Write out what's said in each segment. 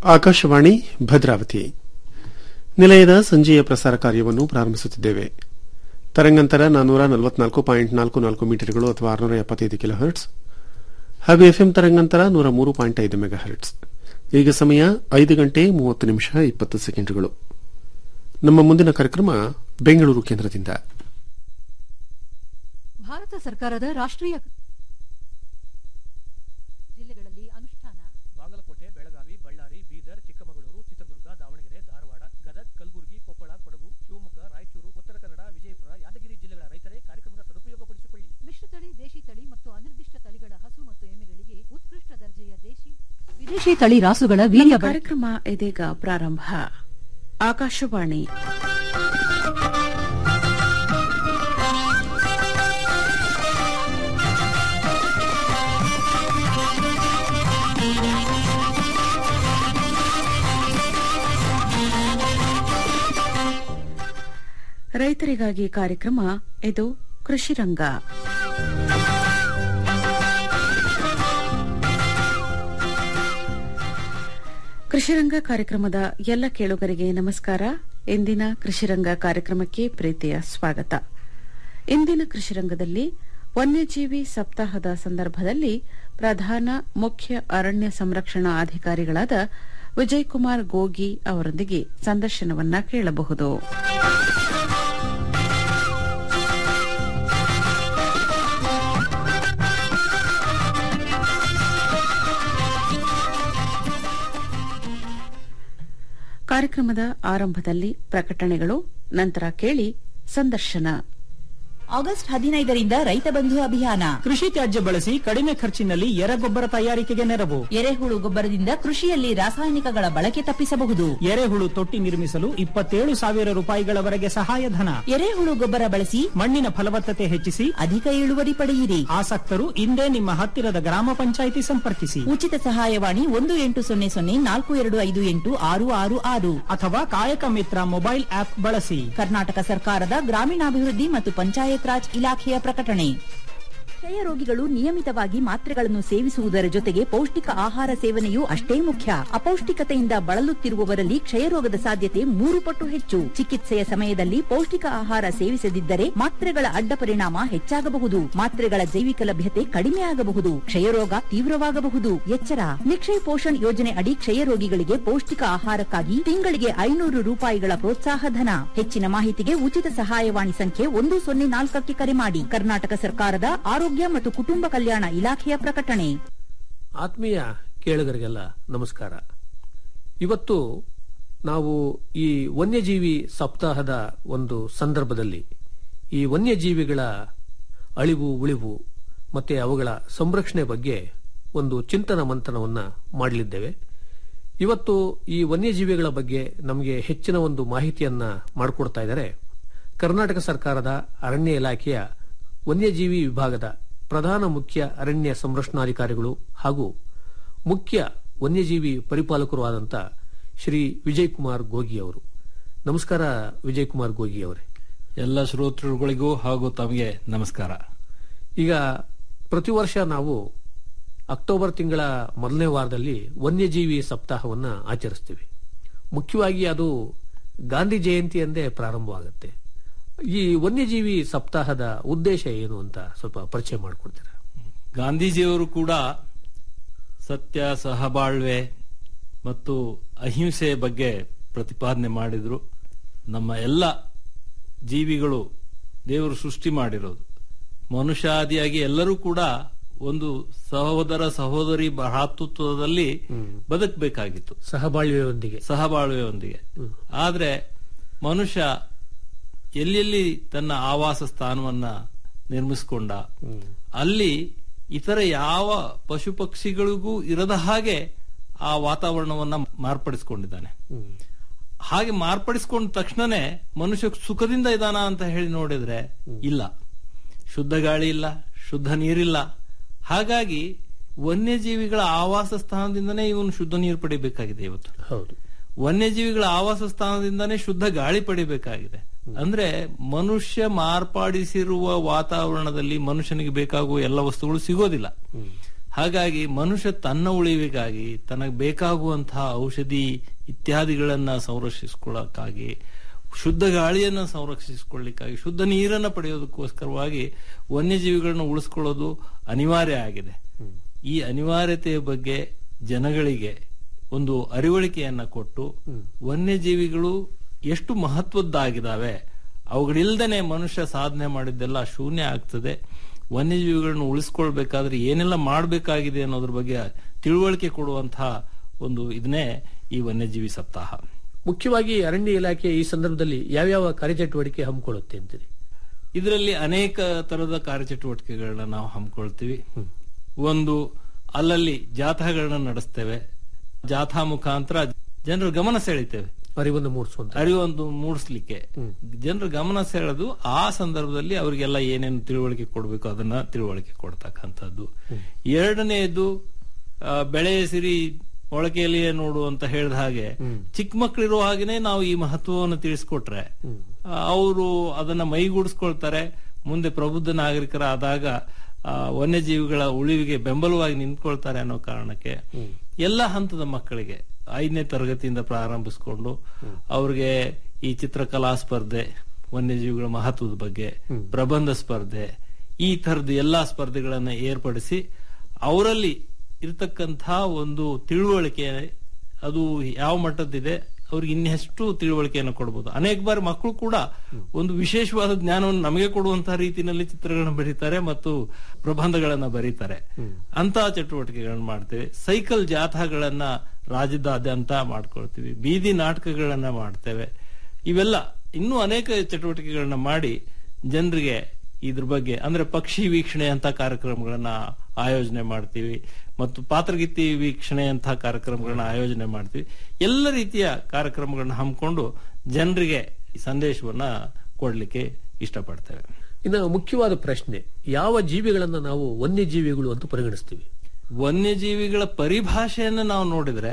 ಆಕಾಶವಾಣಿ ಭದ್ರಾವತಿ ನಿಲಯದ ಸಂಜೆಯ ಪ್ರಸಾರ ಕಾರ್ಯವನ್ನು ಪ್ರಾರಂಭಿಸುತ್ತಿದ್ದೇವೆ ತರಂಗಾಂತರ ನಾನ್ನೂರ ನಲವತ್ನಾಲ್ಕು ಪಾಯಿಂಟ್ ನಾಲ್ಕು ನಾಲ್ಕು ಮೀಟರ್ಗಳು ಅಥವಾ ಆರುನೂರ ಎಪ್ಪತ್ತೈದು ಕಿಲೋ ಹರ್ಟ್ಸ್ ಹಾಗೂ ಎಫ್ಎಂ ತರಂಗಾಂತರ ನೂರ ಮೂರು ಪಾಯಿಂಟ್ ಐದು ಮೆಗಾ ಹರ್ಟ್ಸ್ ಈಗ ಸಮಯ ಐದು ಗಂಟೆ ಮೂವತ್ತು ನಿಮಿಷ ಇಪ್ಪತ್ತು ಸೆಕೆಂಡ್ಗಳು ನಮ್ಮ ಮುಂದಿನ ಕಾರ್ಯಕ್ರಮ ಬೆಂಗಳೂರು ಕೇಂದ್ರದಿಂದ ಭಾರತ ಸರ್ಕಾರದ ರಾಷ್ಟ್ರೀಯ ಜಿಲ್ಲೆಗಳಲ್ಲಿ ಅನುಷ್ಠಾನ ಬಾಗಲಕೋಟೆ ಬೆಳಗಾವಿ ಬಳ್ಳಾರಿ ಬೀದರ್ ಚಿಕ್ಕಮಗಳೂರು ಚಿತ್ರದುರ್ಗ ದಾವಣಗೆರೆ ಧಾರವಾಡ ಗದಗ್ ಕಲಬುರಗಿ ಕೊಪ್ಪಳ ಕೊಡಗು ಶಿವಮೊಗ್ಗ ರಾಯಚೂರು ಉತ್ತರ ಕನ್ನಡ ವಿಜಯಪುರ ಯಾದಗಿರಿ ಜಿಲ್ಲೆಗಳ ರೈತರೇ ಕಾರ್ಯಕ್ರಮದ ಸದುಪಯೋಗಪಡಿಸಿಕೊಳ್ಳಿ ಮಿಶ್ರತಳಿ ದೇಶಿ ತಳಿ ಮತ್ತು ಅನಿರ್ದಿಷ್ಟ ತಳಿಗಳ ಹಸು ಮತ್ತು ಎಮ್ಮೆಗಳಿಗೆ ಉತ್ಕೃಷ್ಟ ದರ್ಜೆಯ ದೇಶಿ ವಿದೇಶಿ ತಳಿ ರಾಸುಗಳ ನಮ್ಮ ವೀರ್ಯ ಬಳಕೆ ಕಾರ್ಯಕ್ರಮ ಇದೀಗ ಪ್ರಾರಂಭ ಆಕಾಶವಾಣಿ ರೈತರಿಗಾಗಿ ಕಾರ್ಯಕ್ರಮ ಇದು ಕೃಷಿ ರಂಗ ಕೃಷಿರಂಗ ಕಾರ್ಯಕ್ರಮದ ಎಲ್ಲ ಕೇಳುಗರಿಗೆ ನಮಸ್ಕಾರ ಇಂದಿನ ಕೃಷಿರಂಗ ಕಾರ್ಯಕ್ರಮಕ್ಕೆ ಪ್ರೀತಿಯ ಸ್ವಾಗತ ಇಂದಿನ ಕೃಷಿರಂಗದಲ್ಲಿ ವನ್ಯಜೀವಿ ಸಪ್ತಾಹದ ಸಂದರ್ಭದಲ್ಲಿ ಪ್ರಧಾನ ಮುಖ್ಯ ಅರಣ್ಯ ಸಂರಕ್ಷಣಾ ಅಧಿಕಾರಿಗಳಾದ ವಿಜಯಕುಮಾರ್ ಗೋಗಿ ಅವರೊಂದಿಗೆ ಸಂದರ್ಶನವನ್ನ ಕೇಳಬಹುದು ಕಾರ್ಯಕ್ರಮದ ಆರಂಭದಲ್ಲಿ ಪ್ರಕಟಣೆಗಳು ನಂತರ ಕೇಳಿ ಸಂದರ್ಶನ ಆಗಸ್ಟ್ ಹದಿನೈದರಿಂದ ರೈತ ಬಂಧು ಅಭಿಯಾನ ಕೃಷಿ ತ್ಯಾಜ್ಯ ಬಳಸಿ ಕಡಿಮೆ ಖರ್ಚಿನಲ್ಲಿ ಎರೆಗೊಬ್ಬರ ತಯಾರಿಕೆಗೆ ನೆರವು ಎರೆಹುಳು ಗೊಬ್ಬರದಿಂದ ಕೃಷಿಯಲ್ಲಿ ರಾಸಾಯನಿಕಗಳ ಬಳಕೆ ತಪ್ಪಿಸಬಹುದು ಎರೆಹುಳು ತೊಟ್ಟಿ ನಿರ್ಮಿಸಲು ಇಪ್ಪತ್ತೇಳು ಸಾವಿರ ರೂಪಾಯಿಗಳವರೆಗೆ ಸಹಾಯಧನ ಎರೆಹುಳು ಗೊಬ್ಬರ ಬಳಸಿ ಮಣ್ಣಿನ ಫಲವತ್ತತೆ ಹೆಚ್ಚಿಸಿ ಅಧಿಕ ಇಳುವರಿ ಪಡೆಯಿರಿ ಆಸಕ್ತರು ಇಂದೇ ನಿಮ್ಮ ಹತ್ತಿರದ ಗ್ರಾಮ ಪಂಚಾಯಿತಿ ಸಂಪರ್ಕಿಸಿ ಉಚಿತ ಸಹಾಯವಾಣಿ ಒಂದು ಎಂಟು ಸೊನ್ನೆ ಸೊನ್ನೆ ನಾಲ್ಕು ಎರಡು ಐದು ಎಂಟು ಆರು ಆರು ಆರು ಅಥವಾ ಕಾಯಕ ಮಿತ್ರ ಮೊಬೈಲ್ ಆಪ್ ಬಳಸಿ ಕರ್ನಾಟಕ ಸರ್ಕಾರದ ಗ್ರಾಮೀಣಾಭಿವೃದ್ಧಿ ಮತ್ತು ಪಂಚಾಯತ್ ರಾಜ್ ಇಲಾಖೆಯ ಪ್ರಕಟಣೆ ಕ್ಷಯ ರೋಗಿಗಳು ನಿಯಮಿತವಾಗಿ ಮಾತ್ರೆಗಳನ್ನು ಸೇವಿಸುವುದರ ಜೊತೆಗೆ ಪೌಷ್ಟಿಕ ಆಹಾರ ಸೇವನೆಯೂ ಅಷ್ಟೇ ಮುಖ್ಯ ಅಪೌಷ್ಟಿಕತೆಯಿಂದ ಬಳಲುತ್ತಿರುವವರಲ್ಲಿ ಕ್ಷಯರೋಗದ ಸಾಧ್ಯತೆ ಮೂರು ಪಟ್ಟು ಹೆಚ್ಚು ಚಿಕಿತ್ಸೆಯ ಸಮಯದಲ್ಲಿ ಪೌಷ್ಟಿಕ ಆಹಾರ ಸೇವಿಸದಿದ್ದರೆ ಮಾತ್ರೆಗಳ ಅಡ್ಡ ಪರಿಣಾಮ ಹೆಚ್ಚಾಗಬಹುದು ಮಾತ್ರೆಗಳ ಜೈವಿಕ ಲಭ್ಯತೆ ಕಡಿಮೆಯಾಗಬಹುದು ಕ್ಷಯರೋಗ ತೀವ್ರವಾಗಬಹುದು ಎಚ್ಚರ ನಿಕ್ಷಯ್ ಪೋಷಣ್ ಯೋಜನೆ ಅಡಿ ಕ್ಷಯ ರೋಗಿಗಳಿಗೆ ಪೌಷ್ಟಿಕ ಆಹಾರಕ್ಕಾಗಿ ತಿಂಗಳಿಗೆ ಐನೂರು ರೂಪಾಯಿಗಳ ಪ್ರೋತ್ಸಾಹ ಧನ ಹೆಚ್ಚಿನ ಮಾಹಿತಿಗೆ ಉಚಿತ ಸಹಾಯವಾಣಿ ಸಂಖ್ಯೆ ಒಂದು ಸೊನ್ನೆ ನಾಲ್ಕಕ್ಕೆ ಕರೆ ಮಾಡಿ ಕರ್ನಾಟಕ ಸರ್ಕಾರದ ಆರೋಗ್ಯ ಮತ್ತು ಕುಟುಂಬ ಕಲ್ಯಾಣ ಇಲಾಖೆಯ ಪ್ರಕಟಣೆ ಆತ್ಮೀಯ ಕೇಳುಗರಿಗೆಲ್ಲ ನಮಸ್ಕಾರ ಇವತ್ತು ನಾವು ಈ ವನ್ಯಜೀವಿ ಸಪ್ತಾಹದ ಒಂದು ಸಂದರ್ಭದಲ್ಲಿ ಈ ವನ್ಯಜೀವಿಗಳ ಅಳಿವು ಉಳಿವು ಮತ್ತೆ ಅವುಗಳ ಸಂರಕ್ಷಣೆ ಬಗ್ಗೆ ಒಂದು ಚಿಂತನ ಮಂಥನವನ್ನ ಮಾಡಲಿದ್ದೇವೆ ಇವತ್ತು ಈ ವನ್ಯಜೀವಿಗಳ ಬಗ್ಗೆ ನಮಗೆ ಹೆಚ್ಚಿನ ಒಂದು ಮಾಹಿತಿಯನ್ನ ಮಾಡಿಕೊಡ್ತಾ ಇದ್ದಾರೆ ಕರ್ನಾಟಕ ಸರ್ಕಾರದ ಅರಣ್ಯ ಇಲಾಖೆಯ ವನ್ಯಜೀವಿ ವಿಭಾಗದ ಪ್ರಧಾನ ಮುಖ್ಯ ಅರಣ್ಯ ಸಂರಕ್ಷಣಾಧಿಕಾರಿಗಳು ಹಾಗೂ ಮುಖ್ಯ ವನ್ಯಜೀವಿ ಪರಿಪಾಲಕರು ಆದಂತ ಶ್ರೀ ವಿಜಯ್ ಕುಮಾರ್ ಗೋಗಿ ಅವರು ನಮಸ್ಕಾರ ವಿಜಯ್ ಕುಮಾರ್ ಗೋಗಿ ಅವರೇ ಎಲ್ಲ ಶ್ರೋತೃಗಳಿಗೂ ಹಾಗೂ ತಮಗೆ ನಮಸ್ಕಾರ ಈಗ ಪ್ರತಿ ವರ್ಷ ನಾವು ಅಕ್ಟೋಬರ್ ತಿಂಗಳ ಮೊದಲನೇ ವಾರದಲ್ಲಿ ವನ್ಯಜೀವಿ ಸಪ್ತಾಹವನ್ನ ಆಚರಿಸ್ತೀವಿ ಮುಖ್ಯವಾಗಿ ಅದು ಗಾಂಧಿ ಜಯಂತಿ ಎಂದೇ ಪ್ರಾರಂಭವಾಗುತ್ತೆ ಈ ವನ್ಯಜೀವಿ ಸಪ್ತಾಹದ ಉದ್ದೇಶ ಏನು ಅಂತ ಸ್ವಲ್ಪ ಪರಿಚಯ ಮಾಡಿಕೊಡ್ತೀರಾ ಗಾಂಧೀಜಿಯವರು ಕೂಡ ಸತ್ಯ ಸಹಬಾಳ್ವೆ ಮತ್ತು ಅಹಿಂಸೆ ಬಗ್ಗೆ ಪ್ರತಿಪಾದನೆ ಮಾಡಿದ್ರು ನಮ್ಮ ಎಲ್ಲ ಜೀವಿಗಳು ದೇವರು ಸೃಷ್ಟಿ ಮಾಡಿರೋದು ಮನುಷ್ಯಾದಿಯಾಗಿ ಎಲ್ಲರೂ ಕೂಡ ಒಂದು ಸಹೋದರ ಸಹೋದರಿ ಭ್ರಾತೃತ್ವದಲ್ಲಿ ಬದುಕಬೇಕಾಗಿತ್ತು ಸಹಬಾಳ್ವೆಯೊಂದಿಗೆ ಸಹಬಾಳ್ವೆಯೊಂದಿಗೆ ಆದ್ರೆ ಮನುಷ್ಯ ಎಲ್ಲೆಲ್ಲಿ ತನ್ನ ಆವಾಸ ಸ್ಥಾನವನ್ನ ನಿರ್ಮಿಸಿಕೊಂಡ ಅಲ್ಲಿ ಇತರ ಯಾವ ಪಶು ಪಕ್ಷಿಗಳಿಗೂ ಇರದ ಹಾಗೆ ಆ ವಾತಾವರಣವನ್ನ ಮಾರ್ಪಡಿಸಿಕೊಂಡಿದ್ದಾನೆ ಹಾಗೆ ಮಾರ್ಪಡಿಸಿಕೊಂಡ ತಕ್ಷಣನೇ ಮನುಷ್ಯ ಸುಖದಿಂದ ಇದಾನ ಅಂತ ಹೇಳಿ ನೋಡಿದ್ರೆ ಇಲ್ಲ ಶುದ್ಧ ಗಾಳಿ ಇಲ್ಲ ಶುದ್ಧ ನೀರಿಲ್ಲ ಹಾಗಾಗಿ ವನ್ಯಜೀವಿಗಳ ಆವಾಸ ಸ್ಥಾನದಿಂದನೇ ಇವನು ಶುದ್ಧ ನೀರು ಪಡಿಬೇಕಾಗಿದೆ ಇವತ್ತು ಹೌದು ವನ್ಯಜೀವಿಗಳ ಆವಾಸ ಸ್ಥಾನದಿಂದಾನೇ ಶುದ್ಧ ಗಾಳಿ ಪಡಿಬೇಕಾಗಿದೆ ಅಂದ್ರೆ ಮನುಷ್ಯ ಮಾರ್ಪಾಡಿಸಿರುವ ವಾತಾವರಣದಲ್ಲಿ ಮನುಷ್ಯನಿಗೆ ಬೇಕಾಗುವ ಎಲ್ಲ ವಸ್ತುಗಳು ಸಿಗೋದಿಲ್ಲ ಹಾಗಾಗಿ ಮನುಷ್ಯ ತನ್ನ ಉಳಿವಿಗಾಗಿ ತನಗೆ ಬೇಕಾಗುವಂತಹ ಔಷಧಿ ಇತ್ಯಾದಿಗಳನ್ನ ಸಂರಕ್ಷಿಸಿಕೊಳ್ಳಕ್ಕಾಗಿ ಶುದ್ಧ ಗಾಳಿಯನ್ನು ಸಂರಕ್ಷಿಸಿಕೊಳ್ಳಿಕ್ಕಾಗಿ ಶುದ್ಧ ನೀರನ್ನು ಪಡೆಯೋದಕ್ಕೋಸ್ಕರವಾಗಿ ವನ್ಯಜೀವಿಗಳನ್ನ ಉಳಿಸ್ಕೊಳ್ಳೋದು ಅನಿವಾರ್ಯ ಆಗಿದೆ ಈ ಅನಿವಾರ್ಯತೆಯ ಬಗ್ಗೆ ಜನಗಳಿಗೆ ಒಂದು ಅರಿವಳಿಕೆಯನ್ನ ಕೊಟ್ಟು ವನ್ಯಜೀವಿಗಳು ಎಷ್ಟು ಮಹತ್ವದ್ದಾಗಿದ್ದಾವೆ ಅವುಗಳಿಲ್ದೇನೆ ಮನುಷ್ಯ ಸಾಧನೆ ಮಾಡಿದ್ದೆಲ್ಲ ಶೂನ್ಯ ಆಗ್ತದೆ ವನ್ಯಜೀವಿಗಳನ್ನು ಉಳಿಸ್ಕೊಳ್ಬೇಕಾದ್ರೆ ಏನೆಲ್ಲ ಮಾಡಬೇಕಾಗಿದೆ ಅನ್ನೋದ್ರ ಬಗ್ಗೆ ತಿಳುವಳಿಕೆ ಕೊಡುವಂತಹ ಒಂದು ಇದನ್ನೇ ಈ ವನ್ಯಜೀವಿ ಸಪ್ತಾಹ ಮುಖ್ಯವಾಗಿ ಅರಣ್ಯ ಇಲಾಖೆ ಈ ಸಂದರ್ಭದಲ್ಲಿ ಯಾವ್ಯಾವ ಕಾರ್ಯಚಟುವಟಿಕೆ ಹಮ್ಮಿಕೊಳ್ಳುತ್ತೆ ಅಂತೀರಿ ಇದರಲ್ಲಿ ಅನೇಕ ತರದ ಕಾರ್ಯಚಟುವಟಿಕೆಗಳನ್ನ ನಾವು ಹಮ್ಮಿಕೊಳ್ತೀವಿ ಒಂದು ಅಲ್ಲಲ್ಲಿ ಜಾಥಾಗಳನ್ನ ನಡೆಸ್ತೇವೆ ಜಾಥಾ ಮುಖಾಂತರ ಜನರ ಗಮನ ಸೆಳಿತೇವೆ ಅರಿವನ್ನು ಮೂಡಿಸುವಂತ ಅರಿವೊಂದು ಮೂಡಿಸ್ಲಿಕ್ಕೆ ಜನರ ಗಮನ ಸೆಳೆದು ಆ ಸಂದರ್ಭದಲ್ಲಿ ಅವರಿಗೆಲ್ಲ ಏನೇನು ತಿಳುವಳಿಕೆ ಕೊಡಬೇಕು ಅದನ್ನ ತಿಳುವಳಿಕೆ ಕೊಡ್ತಕ್ಕಂಥದ್ದು ಎರಡನೆಯದು ಆ, ಬೆಳೆ ಸಿರಿ ಮೊಳಕೆಯಲ್ಲಿಯೇ ನೋಡು ಅಂತ ಹೇಳಿದ ಹಾಗೆ ಚಿಕ್ಕ ಮಕ್ಕಳಿರೋ ಹಾಗೇನೆ ನಾವು ಈ ಮಹತ್ವವನ್ನು ತಿಳಿಸ್ಕೊಟ್ರೆ ಅವರು ಅದನ್ನ ಮೈಗೂಡಿಸ್ಕೊಳ್ತಾರೆ ಮುಂದೆ ಪ್ರಬುದ್ಧ ನಾಗರಿಕರಾದಾಗ ಆ, ವನ್ಯಜೀವಿಗಳ ಉಳಿವಿಗೆ ಬೆಂಬಲವಾಗಿ ನಿಂತ್ಕೊಳ್ತಾರೆ ಅನ್ನೋ ಕಾರಣಕ್ಕೆ ಎಲ್ಲ ಹಂತದ ಮಕ್ಕಳಿಗೆ ಐದನೇ ತರಗತಿಯಿಂದ ಪ್ರಾರಂಭಿಸಿಕೊಂಡು ಅವ್ರಿಗೆ ಈ ಚಿತ್ರಕಲಾ ಸ್ಪರ್ಧೆ ವನ್ಯಜೀವಿಗಳ ಮಹತ್ವದ ಬಗ್ಗೆ ಪ್ರಬಂಧ ಸ್ಪರ್ಧೆ ಈ ತರದ ಎಲ್ಲಾ ಸ್ಪರ್ಧೆಗಳನ್ನ ಏರ್ಪಡಿಸಿ ಅವರಲ್ಲಿ ಇರತಕ್ಕಂಥ ಒಂದು ತಿಳುವಳಿಕೆ ಅದು ಯಾವ ಮಟ್ಟದಿದೆ ಅವ್ರಿಗೆ ಇನ್ನೆಷ್ಟು ತಿಳುವಳಿಕೆಯನ್ನು ಕೊಡಬಹುದು ಅನೇಕ ಬಾರಿ ಮಕ್ಕಳು ಕೂಡ ಒಂದು ವಿಶೇಷವಾದ ಜ್ಞಾನವನ್ನು ನಮಗೆ ಕೊಡುವಂತಹ ರೀತಿಯಲ್ಲಿ ಚಿತ್ರಗಳನ್ನ ಬರೀತಾರೆ ಮತ್ತು ಪ್ರಬಂಧಗಳನ್ನ ಬರೀತಾರೆ ಅಂತ ಚಟುವಟಿಕೆಗಳನ್ನ ಮಾಡ್ತೇವೆ ಸೈಕಲ್ ಜಾಥಾಗಳನ್ನ ರಾಜ್ಯದಾದ್ಯಂತ ಮಾಡ್ಕೊಳ್ತೀವಿ ಬೀದಿ ನಾಟಕಗಳನ್ನ ಮಾಡ್ತೇವೆ ಇವೆಲ್ಲ ಇನ್ನೂ ಅನೇಕ ಚಟುವಟಿಕೆಗಳನ್ನ ಮಾಡಿ ಜನರಿಗೆ ಇದ್ರ ಬಗ್ಗೆ ಅಂದ್ರೆ ಪಕ್ಷಿ ವೀಕ್ಷಣೆ ಅಂತ ಕಾರ್ಯಕ್ರಮಗಳನ್ನ ಆಯೋಜನೆ ಮಾಡ್ತೀವಿ ಮತ್ತು ಪಾತ್ರಗೀತಿ ವೀಕ್ಷಣೆ ಅಂತ ಕಾರ್ಯಕ್ರಮಗಳನ್ನ ಆಯೋಜನೆ ಮಾಡ್ತೀವಿ ಎಲ್ಲ ರೀತಿಯ ಕಾರ್ಯಕ್ರಮಗಳನ್ನ ಹಮ್ಮಿಕೊಂಡು ಜನರಿಗೆ ಈ ಸಂದೇಶವನ್ನ ಕೊಡ್ಲಿಕ್ಕೆ ಇಷ್ಟಪಡ್ತೇವೆ ಇನ್ನು ಮುಖ್ಯವಾದ ಪ್ರಶ್ನೆ ಯಾವ ಜೀವಿಗಳನ್ನ ನಾವು ವನ್ಯಜೀವಿಗಳು ಅಂತ ಪರಿಗಣಿಸ್ತೀವಿ ವನ್ಯಜೀವಿಗಳ ಪರಿಭಾಷೆಯನ್ನ ನಾವು ನೋಡಿದ್ರೆ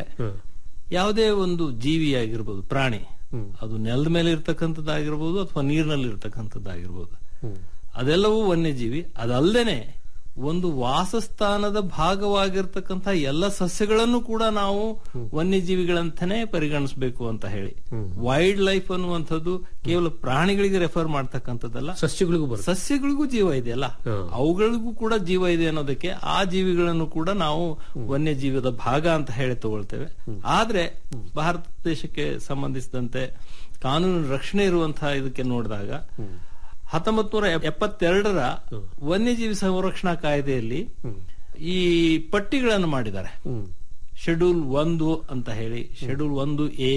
ಯಾವುದೇ ಒಂದು ಜೀವಿಯಾಗಿರ್ಬೋದು ಪ್ರಾಣಿ ಅದು ನೆಲದ ಮೇಲೆ ಇರ್ತಕ್ಕಂಥದ್ದಾಗಿರ್ಬೋದು ಅಥವಾ ನೀರಿನಲ್ಲಿ ಇರ್ತಕ್ಕಂಥದ್ದಾಗಿರ್ಬೋದು ಅದೆಲ್ಲವೂ ವನ್ಯಜೀವಿ ಅದಲ್ಲದೇನೆ ಒಂದು ವಾಸಸ್ಥಾನದ ಭಾಗವಾಗಿರ್ತಕ್ಕಂಥ ಎಲ್ಲ ಸಸ್ಯಗಳನ್ನು ಕೂಡ ನಾವು ವನ್ಯಜೀವಿಗಳಂತಾನೆ ಪರಿಗಣಿಸಬೇಕು ಅಂತ ಹೇಳಿ ವೈಲ್ಡ್ ಲೈಫ್ ಅನ್ನುವಂಥದ್ದು ಕೇವಲ ಪ್ರಾಣಿಗಳಿಗೆ ರೆಫರ್ ಮಾಡ್ತಕ್ಕಂಥದ್ದಲ್ಲ ಸಸ್ಯಗಳಿಗೂ ಬರುತ್ತೆ ಸಸ್ಯಗಳಿಗೂ ಜೀವ ಇದೆಯಲ್ಲ ಅವುಗಳಿಗೂ ಕೂಡ ಜೀವ ಇದೆ ಅನ್ನೋದಕ್ಕೆ ಆ ಜೀವಿಗಳನ್ನು ಕೂಡ ನಾವು ವನ್ಯಜೀವಿದ ಭಾಗ ಅಂತ ಹೇಳಿ ತಗೊಳ್ತೇವೆ ಆದ್ರೆ ಭಾರತ ದೇಶಕ್ಕೆ ಸಂಬಂಧಿಸಿದಂತೆ ಕಾನೂನು ರಕ್ಷಣೆ ಇರುವಂತಹ ಇದಕ್ಕೆ ನೋಡಿದಾಗ ಹತ್ತೊಂಬತ್ ನೂರ ಎಪ್ಪತ್ತೆರಡರ ವನ್ಯಜೀವಿ ಸಂರಕ್ಷಣಾ ಕಾಯ್ದೆಯಲ್ಲಿ ಈ ಪಟ್ಟಿಗಳನ್ನು ಮಾಡಿದ್ದಾರೆ ಶೆಡ್ಯೂಲ್ ಒಂದು ಅಂತ ಹೇಳಿ ಶೆಡ್ಯೂಲ್ ಒಂದು A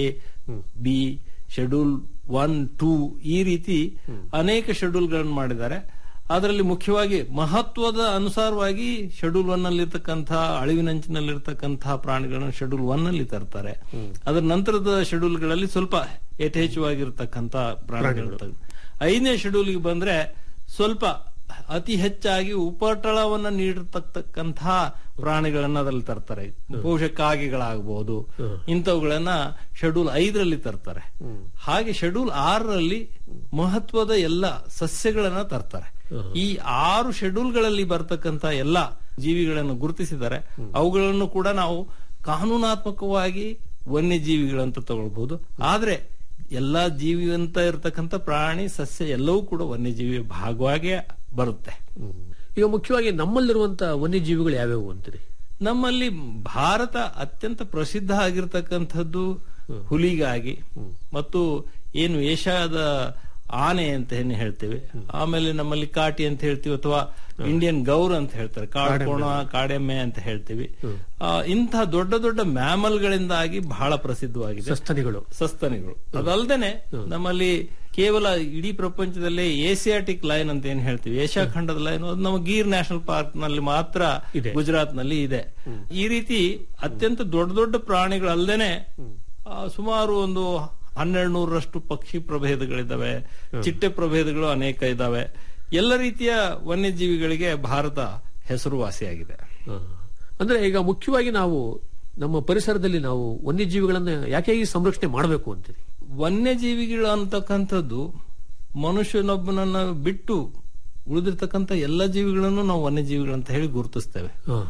B schedule one two ಈ ರೀತಿ ಅನೇಕ ಶೆಡ್ಯೂಲ್ಗಳನ್ನು ಮಾಡಿದ್ದಾರೆ ಅದರಲ್ಲಿ ಮುಖ್ಯವಾಗಿ ಮಹತ್ವದ ಅನುಸಾರವಾಗಿ ಶೆಡ್ಯೂಲ್ ಒನ್ ಅಲ್ಲಿ ಇರ್ತಕ್ಕಂಥ ಅಳಿವಿನಂಚಿನಲ್ಲಿರ್ತಕ್ಕಂತಹ ಪ್ರಾಣಿಗಳನ್ನು ಶೆಡ್ಯೂಲ್ ಒನ್ ಅಲ್ಲಿ ತರ್ತಾರೆ ಅದರ ನಂತರದ ಶೆಡ್ಯೂಲ್ಗಳಲ್ಲಿ ಸ್ವಲ್ಪ ಯಥೇಚ್ಛವಾಗಿರ್ತಕ್ಕಂಥ ಪ್ರಾಣಿಗಳು ತಗ್- ಐದನೇ ಶೆಡ್ಯೂಲ್ಗೆ ಬಂದ್ರೆ ಸ್ವಲ್ಪ ಅತಿ ಹೆಚ್ಚಾಗಿ ಉಪಟಳವನ್ನ ನೀಡಿರ್ತಕ್ಕಂತಹ ಪ್ರಾಣಿಗಳನ್ನ ಅದ್ರಲ್ಲಿ ತರ್ತಾರೆ ಬಹುಶಃ ಕಾಗೆಗಳಾಗಬಹುದು ಇಂಥವುಗಳನ್ನ ಶೆಡ್ಯೂಲ್ ಐದರಲ್ಲಿ ತರ್ತಾರೆ ಹಾಗೆ ಶೆಡ್ಯೂಲ್ ಆರರಲ್ಲಿ ಮಹತ್ವದ ಎಲ್ಲ ಸಸ್ಯಗಳನ್ನ ತರ್ತಾರೆ ಈ ಆರು ಶೆಡ್ಯೂಲ್ಗಳಲ್ಲಿ ಬರ್ತಕ್ಕಂತ ಎಲ್ಲ ಜೀವಿಗಳನ್ನು ಗುರುತಿಸಿದ್ದಾರೆ ಅವುಗಳನ್ನು ಕೂಡ ನಾವು ಕಾನೂನಾತ್ಮಕವಾಗಿ ವನ್ಯಜೀವಿಗಳಂತ ತಗೊಳ್ಬಹುದು ಆದ್ರೆ ಎಲ್ಲಾ ಜೀವಿಯಂತ ಇರತಕ್ಕಂತ ಪ್ರಾಣಿ ಸಸ್ಯ ಎಲ್ಲವೂ ಕೂಡ ವನ್ಯಜೀವಿಯ ಭಾಗವಾಗೇ ಬರುತ್ತೆ ಈಗ ಮುಖ್ಯವಾಗಿ ನಮ್ಮಲ್ಲಿರುವಂತ ವನ್ಯಜೀವಿಗಳು ಯಾವ್ಯಾವು ಅಂತೀರಿ ನಮ್ಮಲ್ಲಿ ಭಾರತ ಅತ್ಯಂತ ಪ್ರಸಿದ್ಧ ಆಗಿರ್ತಕ್ಕಂಥದ್ದು ಹುಲಿಗಾಗಿ ಮತ್ತು ಏನು ಏಷ್ಯಾದ ಆನೆ ಅಂತ ಏನು ಹೇಳ್ತೇವೆ ಆಮೇಲೆ ನಮ್ಮಲ್ಲಿ ಕಾಟಿ ಅಂತ ಹೇಳ್ತೀವಿ ಅಥವಾ ಇಂಡಿಯನ್ ಗೌರ್ ಅಂತ ಹೇಳ್ತಾರೆ ಕಾಡ್ಕೋಣ ಕಾಡೆಮ್ಮೆ ಅಂತ ಹೇಳ್ತೀವಿ ಆ, ಇಂತಹ ದೊಡ್ಡ ದೊಡ್ಡ ಮ್ಯಾಮಲ್ಗಳಿಂದಾಗಿ ಬಹಳ ಪ್ರಸಿದ್ಧವಾಗಿದೆ ಸಸ್ತನಿಗಳು ಸಸ್ತನಿಗಳು ಅದಲ್ದೇನೆ ನಮ್ಮಲ್ಲಿ ಕೇವಲ ಇಡೀ ಪ್ರಪಂಚದಲ್ಲೇ ಏಸಿಯಾಟಿಕ್ ಲೈನ್ ಅಂತ ಏನ್ ಹೇಳ್ತೀವಿ ಏಷ್ಯಾ ಖಂಡದ ಲೈನ್ ಅದು ನಮ್ಮ ಗೀರ್ ನ್ಯಾಷನಲ್ ಪಾರ್ಕ್ ನಲ್ಲಿ ಮಾತ್ರ ಇದೆ. ಗುಜರಾತ್ ನಲ್ಲಿ ಇದೆ ಈ ರೀತಿ ಅತ್ಯಂತ ದೊಡ್ಡ ದೊಡ್ಡ ಪ್ರಾಣಿಗಳಲ್ಲದೇನೆ ಆ, ಸುಮಾರು ಒಂದು ಹನ್ನೆರಡು ನೂರರಷ್ಟು ಪಕ್ಷಿ ಪ್ರಭೇದಗಳಿದ್ದಾವೆ ಚಿಟ್ಟೆ ಪ್ರಭೇದಗಳು ಅನೇಕ ಇದ್ದಾವೆ ಎಲ್ಲ ರೀತಿಯ ವನ್ಯಜೀವಿಗಳಿಗೆ ಭಾರತ ಹೆಸರುವಾಸಿಯಾಗಿದೆ ಹ. ಅಂದ್ರೆ ಈಗ ಮುಖ್ಯವಾಗಿ ನಾವು ನಮ್ಮ ಪರಿಸರದಲ್ಲಿ ನಾವು ವನ್ಯಜೀವಿಗಳನ್ನ ಯಾಕೆ ಈ ಸಂರಕ್ಷಣೆ ಮಾಡಬೇಕು ಅಂತೀರಿ ವನ್ಯಜೀವಿಗಳು ಅಂತಕ್ಕಂಥದ್ದು ಮನುಷ್ಯನೊಬ್ಬನನ್ನ ಬಿಟ್ಟು ಉಳಿದಿರ್ತಕ್ಕಂಥ ಎಲ್ಲ ಜೀವಿಗಳನ್ನು ನಾವು ವನ್ಯಜೀವಿಗಳಂತ ಹೇಳಿ ಗುರುತಿಸ್ತೇವೆ ಹ, ಹ, ಹ.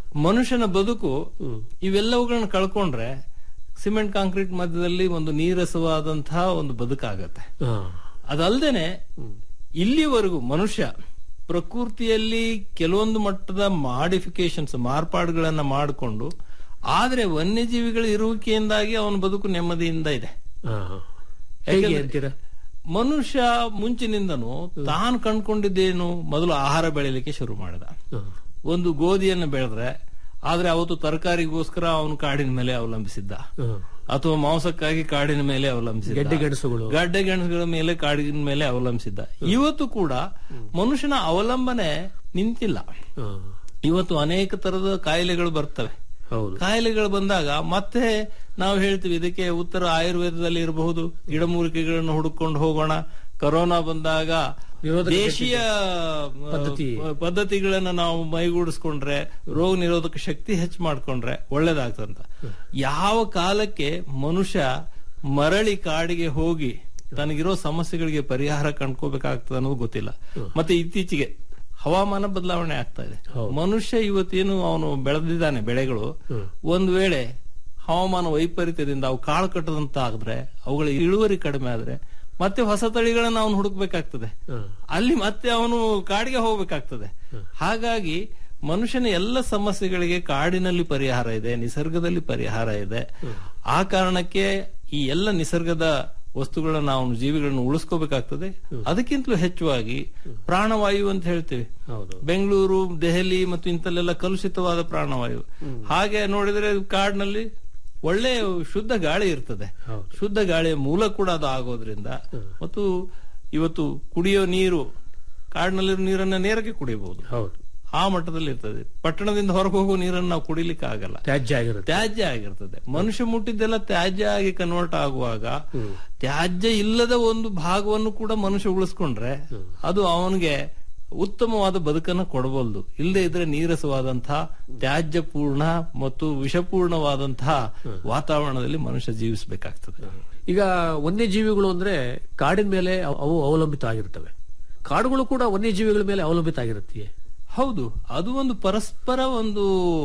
ಮನುಷ್ಯನ ಬದುಕು ಇವೆಲ್ಲವುಗಳನ್ನ ಕಳ್ಕೊಂಡ್ರೆ ಸಿಮೆಂಟ್ ಕಾಂಕ್ರೀಟ್ ಮಧ್ಯದಲ್ಲಿ ಒಂದು ನೀರಸವಾದಂತಹ ಒಂದು ಬದುಕಾಗತ್ತೆ ಹಾ. ಅದಲ್ದೇನೆ ಇಲ್ಲಿವರೆಗೂ ಮನುಷ್ಯ ಪ್ರಕೃತಿಯಲ್ಲಿ ಕೆಲವೊಂದು ಮಟ್ಟದ ಮಾಡಿಫಿಕೇಶನ್ಸ್ ಮಾರ್ಪಾಡುಗಳನ್ನ ಮಾಡಿಕೊಂಡು ಆದ್ರೆ ವನ್ಯಜೀವಿಗಳ ಇರುವಿಕೆಯಿಂದಾಗಿ ಅವನ ಬದುಕು ನೆಮ್ಮದಿಯಿಂದ ಇದೆ ಹಾ, ಹಾ. ಹೇಗೆ ಯಾಕೆಂದ್ರೆ ಅಂತೀರಾ ಮನುಷ್ಯ ಮುಂಚಿನಿಂದನೂ ತಾನು ಕಂಡ್ಕೊಂಡಿದ್ದೇನು ಮೊದಲು ಆಹಾರ ಬೆಳಿಲಿಕ್ಕೆ ಶುರು ಮಾಡಿದ ಹಾ. ಒಂದು ಗೋಧಿಯನ್ನು ಬೆಳೆದ್ರೆ ಆದ್ರೆ ಅವತ್ತು ತರಕಾರಿಗೋಸ್ಕರ ಅವನು ಕಾಡಿನ ಮೇಲೆ ಅವಲಂಬಿಸಿದ್ದ ಹಾ. ಅಥವಾ ಮಾಂಸಕ್ಕಾಗಿ ಕಾಡಿನ ಮೇಲೆ ಅವಲಂಬಿಸಿದ್ದ ಗೆಡ್ಡೆ ಗೆಣಸುಗಳು. ಗಡ್ಡೆ ಗೆಣಸುಗಳ ಮೇಲೆ ಕಾಡಿನ ಮೇಲೆ ಅವಲಂಬಿಸಿದ್ದ ಇವತ್ತು ಕೂಡ ಮನುಷ್ಯನ ಅವಲಂಬನೆ ನಿಂತಿಲ್ಲ ಹಾ. ಇವತ್ತು ಅನೇಕ ತರದ ಕಾಯಿಲೆಗಳು ಬರ್ತವೆ ಹೌದು ಕಾಯಿಲೆಗಳು ಬಂದಾಗ ಮತ್ತೆ ನಾವು ಹೇಳ್ತೀವಿ ಇದಕ್ಕೆ ಉತ್ತರ ಆಯುರ್ವೇದದಲ್ಲಿ ಇರಬಹುದು ಗಿಡಮೂಲಿಕೆಗಳನ್ನು ಹುಡುಕೊಂಡು ಹೋಗೋಣ ಕೊರೋನಾ ಬಂದಾಗ ನಿರೋಧಕ ದೇಶೀಯ ಪದ್ಧತಿ. ಆ, ಪದ್ಧತಿಗಳನ್ನ ನಾವು ಮೈಗೂಡಿಸ್ಕೊಂಡ್ರೆ ರೋಗ ನಿರೋಧಕ ಶಕ್ತಿ ಹೆಚ್ಚು ಮಾಡ್ಕೊಂಡ್ರೆ ಒಳ್ಳೇದಾಗ್ತಂತ ಯಾವ ಕಾಲಕ್ಕೆ ಮನುಷ್ಯ ಮರಳಿ ಕಾಡಿಗೆ ಹೋಗಿ ತನಗಿರೋ ಸಮಸ್ಯೆಗಳಿಗೆ ಪರಿಹಾರ ಕಂಡ್ಕೋಬೇಕಾಗ್ತದೆ ಅನ್ನೋದು ಗೊತ್ತಿಲ್ಲ ಮತ್ತೆ ಇತ್ತೀಚೆಗೆ ಹವಾಮಾನ ಬದಲಾವಣೆ ಆಗ್ತಾ ಇದೆ ಮನುಷ್ಯ ಇವತ್ತೇನು ಅವನು ಬೆಳೆದಿದ್ದಾನೆ ಬೆಳೆಗಳು ಒಂದ್ ವೇಳೆ ಹವಾಮಾನ ವೈಪರೀತ್ಯದಿಂದ ಅವು ಕಾಳು ಕಟ್ಟದಂತ ಆದ್ರೆ ಅವುಗಳ ಇಳುವರಿ ಕಡಿಮೆ ಆದ್ರೆ ಮತ್ತೆ ಹೊಸ ತಳಿಗಳನ್ನ ಅವನು ಹುಡುಕ್ಬೇಕಾಗ್ತದೆ ಅಲ್ಲಿ ಮತ್ತೆ ಅವನು ಕಾಡಿಗೆ ಹೋಗ್ಬೇಕಾಗ್ತದೆ ಹಾಗಾಗಿ ಮನುಷ್ಯನ ಎಲ್ಲ ಸಮಸ್ಯೆಗಳಿಗೆ ಕಾಡಿನಲ್ಲಿ ಪರಿಹಾರ ಇದೆ ನಿಸರ್ಗದಲ್ಲಿ ಪರಿಹಾರ ಇದೆ ಆ ಕಾರಣಕ್ಕೆ ಈ ಎಲ್ಲ ನಿಸರ್ಗದ ವಸ್ತುಗಳನ್ನ ನಾವು ಜೀವಿಗಳನ್ನ ಉಳಿಸ್ಕೋಬೇಕಾಗ್ತದೆ ಅದಕ್ಕಿಂತಲೂ ಹೆಚ್ಚುವಾಗಿ ಪ್ರಾಣವಾಯು ಅಂತ ಹೇಳ್ತೇವೆ ಹೌದು ಬೆಂಗಳೂರು ದೆಹಲಿ ಮತ್ತು ಇಂಥಲ್ಲೆಲ್ಲ ಕಲುಷಿತವಾದ ಪ್ರಾಣವಾಯು ಹಾಗೆ ನೋಡಿದ್ರೆ ಕಾಡಿನಲ್ಲಿ ಒಳ್ಳೆ ಶುದ್ಧ ಗಾಳಿ ಇರ್ತದೆ ಶುದ್ಧ ಗಾಳಿಯ ಮೂಲ ಕೂಡ ಅದು ಆಗೋದ್ರಿಂದ ಮತ್ತು ಇವತ್ತು ಕುಡಿಯೋ ನೀರು ಕಾಡಿನಲ್ಲಿರೋ ನೀರನ್ನ ನೇರಕ್ಕೆ ಕುಡಿಯಬಹುದು ಹೌದು ಆ ಮಟ್ಟದಲ್ಲಿ ಇರ್ತದೆ ಪಟ್ಟಣದಿಂದ ಹೊರಗೆ ಹೋಗೋ ನೀರನ್ನು ನಾವು ಕುಡಿಲಿಕ್ಕೆ ಆಗಲ್ಲ ತ್ಯಾಜ್ಯ ಆಗಿರುತ್ತೆ ತ್ಯಾಜ್ಯ ಆಗಿರ್ತದೆ ಮನುಷ್ಯ ಮುಟ್ಟಿದ್ದೆಲ್ಲ ತ್ಯಾಜ್ಯ ಆಗಿ ಕನ್ವರ್ಟ್ ಆಗುವಾಗ ತ್ಯಾಜ್ಯ ಇಲ್ಲದ ಒಂದು ಭಾಗವನ್ನು ಕೂಡ ಮನುಷ್ಯ ಉಳಿಸ್ಕೊಂಡ್ರೆ ಅದು ಅವನಿಗೆ ಉತ್ತಮವಾದ ಬದುಕನ್ನು ಕೊಡಬಲ್ದು ಇಲ್ಲದೆ ಇದ್ರೆ ನೀರಸವಾದಂತಹ ತ್ಯಾಜ್ಯ ಪೂರ್ಣ ಮತ್ತು ವಿಷಪೂರ್ಣವಾದಂತಹ ವಾತಾವರಣದಲ್ಲಿ ಮನುಷ್ಯ ಜೀವಿಸಬೇಕಾಗ್ತದೆ ಈಗ ವನ್ಯಜೀವಿಗಳು ಅಂದ್ರೆ ಕಾಡಿನ ಮೇಲೆ ಅವ್- ಅವು ಅವಲಂಬಿತ ಆಗಿರ್ತವೆ ಕಾಡುಗಳು ಕೂಡ ವನ್ಯಜೀವಿಗಳ ಮೇಲೆ ಅವಲಂಬಿತ ಆಗಿರುತ್ತೆ ಹೌದು ಅದು ಒಂದು ಪರಸ್ಪರ ಒಂದು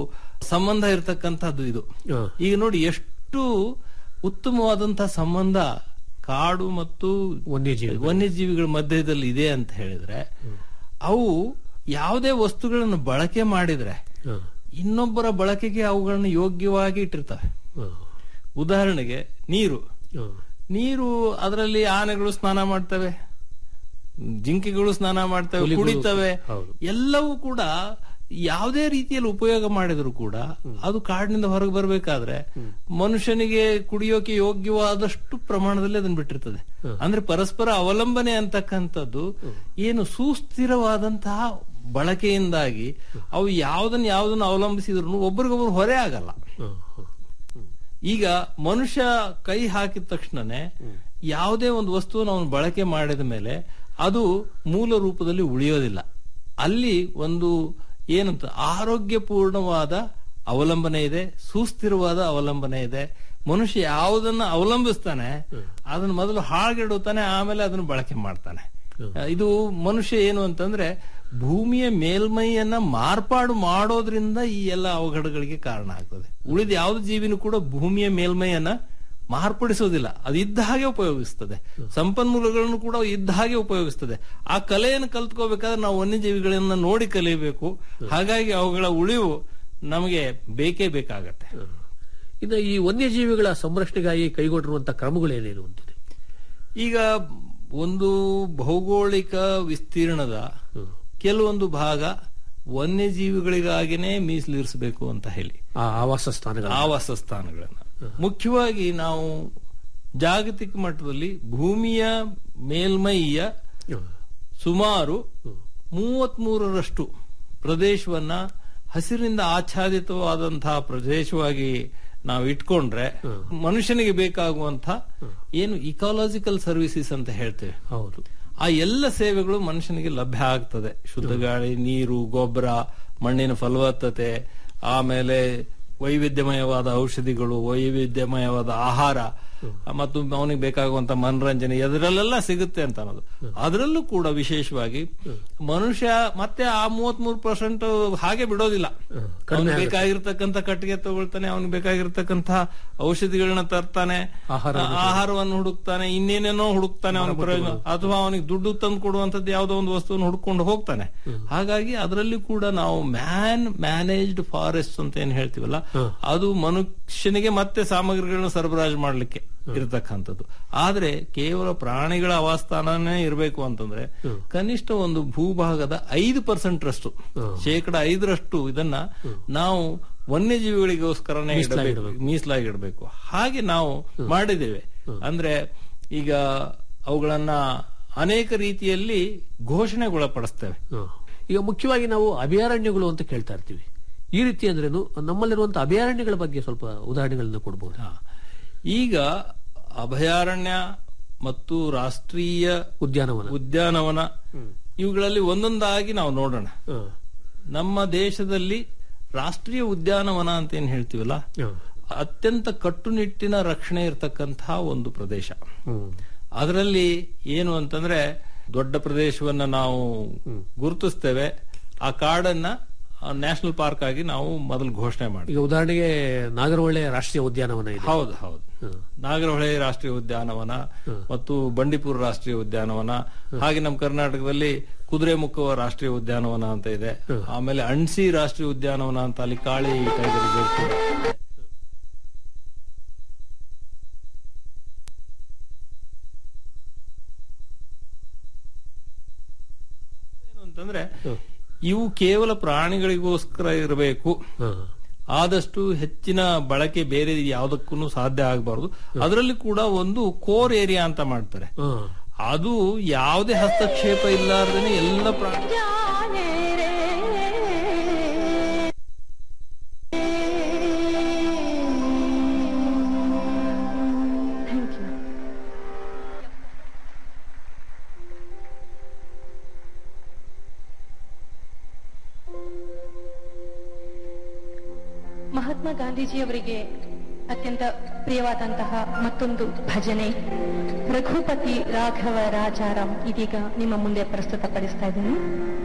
ಸಂಬಂಧ ಇರತಕ್ಕಂತಹದ್ದು ಇದು ಹಾ. ಈಗ ನೋಡಿ ಎಷ್ಟು ಉತ್ತಮವಾದಂತಹ ಸಂಬಂಧ ಕಾಡು ಮತ್ತು ವನ್ಯಜೀವಿ ವನ್ಯಜೀವಿಗಳ ಮಧ್ಯದಲ್ಲಿ ಇದೆ ಅಂತ ಹೇಳಿದ್ರೆ ಅವು ಯಾವುದೇ ವಸ್ತುಗಳನ್ನು ಬಳಕೆ ಮಾಡಿದ್ರೆ ಹಾ. ಇನ್ನೊಬ್ಬರ ಬಳಕೆಗೆ ಅವುಗಳನ್ನು ಯೋಗ್ಯವಾಗಿ ಇಟ್ಟಿರ್ತವೆ ಹಾ. ಉದಾಹರಣೆಗೆ ನೀರು ಹಾ. ನೀರು ಅದರಲ್ಲಿ ಆನೆಗಳು ಸ್ನಾನ ಮಾಡ್ತವೆ ಜಿಂಕೆಗಳು ಸ್ನಾನ ಮಾಡ್ತವೆ ಹುಲಿಗಳು- ಕುಡಿತವೆ ಹೌದು. ಎಲ್ಲವೂ ಕೂಡ ಯಾವುದೇ ರೀತಿಯಲ್ಲಿ ಉಪಯೋಗ ಮಾಡಿದ್ರು ಕೂಡ ಅದು ಕಾಡಿನಿಂದ ಹೊರಗೆ ಬರಬೇಕಾದ್ರೆ ಮನುಷ್ಯನಿಗೆ ಕುಡಿಯೋಕೆ ಯೋಗ್ಯವಾದಷ್ಟು ಪ್ರಮಾಣದಲ್ಲಿ ಅದನ್ನ ಬಿಟ್ಟಿರ್ತದೆ ಅಂದ್ರೆ ಪರಸ್ಪರ ಅವಲಂಬನೆ ಅಂತಕ್ಕಂಥದ್ದು ಏನು ಸುಸ್ಥಿರವಾದಂತಹ ಬಳಕೆಯಿಂದಾಗಿ ಅವು ಯಾವ್ದನ್ನ ಯಾವ್ದನ್ನ ಅವಲಂಬಿಸಿದ್ರು ಒಬ್ರಿಗೊಬ್ರು ಹೊರೆ ಆಗಲ್ಲ ಹಾ. ಹಾ. ಈಗ ಮನುಷ್ಯ ಕೈ ಹಾಕಿದ ತಕ್ಷಣನೇ ಯಾವುದೇ ಒಂದು ವಸ್ತುವನ್ನು ಅವನು ಬಳಕೆ ಮಾಡಿದ ಮೇಲೆ ಅದು ಮೂಲ ರೂಪದಲ್ಲಿ ಉಳಿಯೋದಿಲ್ಲ ಅಲ್ಲಿ ಒಂದು ಏನಂತ ಆರೋಗ್ಯಪೂರ್ಣವಾದ ಅವಲಂಬನೆ ಇದೆ ಸುಸ್ಥಿರವಾದ ಅವಲಂಬನೆ ಇದೆ ಮನುಷ್ಯ ಯಾವುದನ್ನ ಅವಲಂಬಿಸ್ತಾನೆ ಅದನ್ನ ಮೊದಲು ಹಾಳ್ಗೆಡುತ್ತಾನೆ ಆಮೇಲೆ ಅದನ್ನು ಬಳಕೆ ಮಾಡ್ತಾನೆ ಇದು ಮನುಷ್ಯ ಏನು ಅಂತಂದ್ರೆ ಭೂಮಿಯ ಮೇಲ್ಮೈಯನ್ನ ಮಾರ್ಪಾಡು ಮಾಡೋದ್ರಿಂದ ಈ ಎಲ್ಲ ಅವಘಡಗಳಿಗೆ ಕಾರಣ ಆಗ್ತದೆ ಉಳಿದ ಯಾವ್ದು ಜೀವಿನೂ ಕೂಡ ಭೂಮಿಯ ಮೇಲ್ಮೈಯನ್ನ ಮಾರ್ಪಡಿಸೋದಿಲ್ಲ ಅದು ಇದ್ದ ಹಾಗೆ ಉಪಯೋಗಿಸ್ತದೆ ಸಂಪನ್ಮೂಲಗಳನ್ನು ಕೂಡ ಇದ್ದ ಹಾಗೆ ಉಪಯೋಗಿಸ್ತದೆ ಆ ಕಲೆಯನ್ನು ಕಲ್ತ್ಕೋಬೇಕಾದ್ರೆ ನಾವು ವನ್ಯಜೀವಿಗಳನ್ನ ನೋಡಿ ಕಲಿಯಬೇಕು ಹಾಗಾಗಿ ಅವುಗಳ ಉಳಿವು ನಮಗೆ ಬೇಕೇ ಬೇಕಾಗತ್ತೆ ಇನ್ನು ಈ ವನ್ಯಜೀವಿಗಳ ಸಂರಕ್ಷಣೆಗಾಗಿ ಕೈಗೊಂಡಿರುವಂತಹ ಕ್ರಮಗಳೇನೇನು ಅಂತಿದೆ ಈಗ ಒಂದು ಭೌಗೋಳಿಕ ವಿಸ್ತೀರ್ಣದ ಕೆಲವೊಂದು ಭಾಗ ವನ್ಯಜೀವಿಗಳಿಗಾಗಿನೇ ಮೀಸಲಿರಿಸಬೇಕು ಅಂತ ಹೇಳಿ ಆ ಆವಾಸ ಸ್ಥಾನಗಳ ಆವಾಸ ಸ್ಥಾನಗಳನ್ನ ಮುಖ್ಯವಾಗಿ ನಾವು ಜಾಗತಿಕ ಮಟ್ಟದಲ್ಲಿ ಭೂಮಿಯ ಮೇಲ್ಮೈಯ ಸುಮಾರು ಮೂವತ್ಮೂರರಷ್ಟು ಪ್ರದೇಶವನ್ನ ಹಸಿರಿನಿಂದ ಆಚ್ಛಾದಿತವಾದಂತಹ ಪ್ರದೇಶವಾಗಿ ನಾವು ಇಟ್ಕೊಂಡ್ರೆ ಮನುಷ್ಯನಿಗೆ ಬೇಕಾಗುವಂತ ಏನು ಇಕಾಲಜಿಕಲ್ ಸರ್ವಿಸಸ್ ಅಂತ ಹೇಳ್ತೇವೆ ಹೌದು ಆ ಎಲ್ಲ ಸೇವೆಗಳು ಮನುಷ್ಯನಿಗೆ ಲಭ್ಯ ಆಗ್ತದೆ ಶುದ್ಧ ಗಾಳಿ ನೀರು ಗೊಬ್ಬರ ಮಣ್ಣಿನ ಫಲವತ್ತತೆ ಆಮೇಲೆ ವೈವಿಧ್ಯಮಯವಾದ ಔಷಧಿಗಳು ವೈವಿಧ್ಯಮಯವಾದ ಆಹಾರ ಮತ್ತು ಅವನಿಗೆ ಬೇಕಾಗುವಂತ ಮನರಂಜನೆ ಅದರಲ್ಲೆಲ್ಲ ಸಿಗುತ್ತೆ ಅಂತ ಅನ್ನೋದು ಅದರಲ್ಲೂ ಕೂಡ ವಿಶೇಷವಾಗಿ ಮನುಷ್ಯ ಮತ್ತೆ ಆ ಮೂವತ್ ಮೂರು ಪರ್ಸೆಂಟ್ ಹಾಗೆ ಬಿಡೋದಿಲ್ಲ ಅವನಿಗೆ ಬೇಕಾಗಿರ್ತಕ್ಕಂಥ ಕಟ್ಟಿಗೆ ತಗೊಳ್ತಾನೆ ಅವನಿಗೆ ಬೇಕಾಗಿರ್ತಕ್ಕಂಥ ಔಷಧಿಗಳನ್ನ ತರ್ತಾನೆ ಆಹಾರವನ್ನು ಆಹಾರವನ್ನು ಹುಡುಕ್ತಾನೆ ಇನ್ನೇನೇನೋ ಹುಡುಕ್ತಾನೆ ಅವನಿಗೆ ಪ್ರಯೋಜನ ಅಥವಾ ಅವನಿಗೆ ದುಡ್ಡು ತಂದು ಕೊಡುವಂತದ್ದು ಯಾವುದೋ ಒಂದು ವಸ್ತುವನ್ನು ಹುಡ್ಕೊಂಡು ಹೋಗ್ತಾನೆ ಹಾಗಾಗಿ ಅದರಲ್ಲಿ ಕೂಡ ನಾವು ಮ್ಯಾನ್ ಮ್ಯಾನೇಜ್ಡ್ ಫಾರೆಸ್ಟ್ ಅಂತ ಏನ್ ಹೇಳ್ತೀವಲ್ಲ ಅದು ಮನುಷ್ಯನಿಗೆ ಮತ್ತೆ ಸಾಮಗ್ರಿಗಳನ್ನ ಸರಬರಾಜು ಮಾಡ್ಲಿಕ್ಕೆ ಇರತಕ್ಕಂಥದ್ದು ಆದ್ರೆ ಕೇವಲ ಪ್ರಾಣಿಗಳ ಆವಾಸ್ಥಾನನೇ ಇರಬೇಕು ಅಂತಂದ್ರೆ ಕನಿಷ್ಠ ಒಂದು ಭೂಭಾಗದ ಐದು ಪರ್ಸೆಂಟ್ ರಷ್ಟು ಶೇಕಡ ಐದರಷ್ಟು ಇದನ್ನ ನಾವು ವನ್ಯಜೀವಿಗಳಿಗೋಸ್ಕರನೇ ಇಡಬೇಕು ಮೀಸಲಾಗಿ ಇಡಬೇಕು ಹಾಗೆ ನಾವು ಮಾಡಿದ್ದೇವೆ ಅಂದ್ರೆ ಈಗ ಅವುಗಳನ್ನ ಅನೇಕ ರೀತಿಯಲ್ಲಿ ಘೋಷಣೆಗೊಳಪಡಿಸ್ತೇವೆ ಹ. ಈಗ ಮುಖ್ಯವಾಗಿ ನಾವು ಅಭಯಾರಣ್ಯಗಳು ಅಂತ ಕೇಳ್ತಾ ಇರ್ತೀವಿ ಈ ರೀತಿ ಅಂದ್ರೇನು ನಮ್ಮಲ್ಲಿರುವಂತಹ ಅಭಯಾರಣ್ಯಗಳ ಬಗ್ಗೆ ಸ್ವಲ್ಪ ಉದಾಹರಣೆಗಳನ್ನ ಕೊಡಬಹುದು ಹಾ. ಈಗ ಅಭಯಾರಣ್ಯ ಮತ್ತು ರಾಷ್ಟ್ರೀಯ ಉದ್ಯಾನವನ ಉದ್ಯಾನವನ ಇವುಗಳಲ್ಲಿ ಒಂದೊಂದಾಗಿ ನಾವು ನೋಡೋಣ ಹ. ನಮ್ಮ ದೇಶದಲ್ಲಿ ರಾಷ್ಟ್ರೀಯ ಉದ್ಯಾನವನ ಅಂತ ಏನ್ ಹೇಳ್ತೀವಲ್ಲ ಹ. ಅತ್ಯಂತ ಕಟ್ಟುನಿಟ್ಟಿನ ರಕ್ಷಣೆ ಇರತಕ್ಕಂತಹ ಒಂದು ಪ್ರದೇಶ ಹ್ಮ್. ಅದರಲ್ಲಿ ಏನು ಅಂತಂದ್ರೆ ದೊಡ್ಡ ಪ್ರದೇಶವನ್ನ ನಾವು ಗುರುತಿಸ್ತೇವೆ ಆ ಕಾಡನ್ನ ನ್ಯಾಷನಲ್ ಪಾರ್ಕ್ ಆಗಿ ನಾವು ಮೊದಲು ಘೋಷಣೆ ಮಾಡಿ ಈಗ ಉದಾಹರಣೆಗೆ ನಾಗರಹೊಳೆ ರಾಷ್ಟ್ರೀಯ ಉದ್ಯಾನವನ ಇದೆ ಹೌದು ಹೌದು ನಾಗರಹೊಳೆ ರಾಷ್ಟ್ರೀಯ ಉದ್ಯಾನವನ ಮತ್ತು ಬಂಡೀಪುರ ರಾಷ್ಟ್ರೀಯ ಉದ್ಯಾನವನ ಹಾಗೆ ನಮ್ಮ ಕರ್ನಾಟಕದಲ್ಲಿ ಕುದುರೆಮುಖ ರಾಷ್ಟ್ರೀಯ ಉದ್ಯಾನವನ ಅಂತ ಇದೆ ಆಮೇಲೆ ಅಣ್ಸಿ ರಾಷ್ಟ್ರೀಯ ಉದ್ಯಾನವನ ಅಂತ ಅಲ್ಲಿ ಕಾಳಿ ಟೈಗರ್ ರಿಸರ್ವ್ ಕೂಡ ಇದೆ. ಏನು ಅಂತಂದ್ರೆ ಇವು ಕೇವಲ ಪ್ರಾಣಿಗಳಿಗೋಸ್ಕರ ಇರಬೇಕು ಹ. ಆದಷ್ಟು ಹೆಚ್ಚಿನ ಬಳಕೆ ಬೇರೆ ಯಾವುದಕ್ಕೂ ಸಾಧ್ಯ ಆಗಬಾರದು ಅದರಲ್ಲಿ ಕೂಡ ಒಂದು ಕೋರ್ ಏರಿಯಾ ಅಂತ ಮಾಡ್ತಾರೆ ಹ. ಅದು ಯಾವುದೇ ಹಸ್ತಕ್ಷೇಪ ಇಲ್ಲಾರ್ದೇನೆ ಎಲ್ಲ ಪ್ರಾಣಿ ಮಹಾತ್ಮ ಗಾಂಧೀಜಿಯವರಿಗೆ ಅತ್ಯಂತ ಪ್ರಿಯವಾದಂತಹ ಮತ್ತೊಂದು ಭಜನೆ ರಘುಪತಿ ರಾಘವ ರಾಜಾರಾಮ್ ಇದೀಗ ನಿಮ್ಮ ಮುಂದೆ ಪ್ರಸ್ತುತಪಡಿಸ್ತಾ ಇದ್ದೀನಿ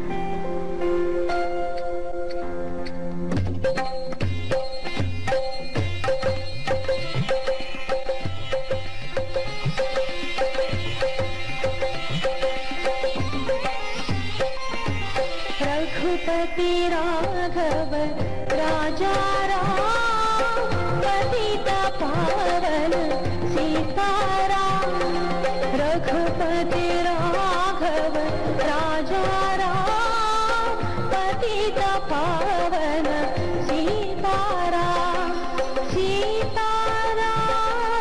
रघुपति राघव राजा राम पतित पावन सीताराम रघुपति राघव राजा राम पतित पावन सीताराम सीताराम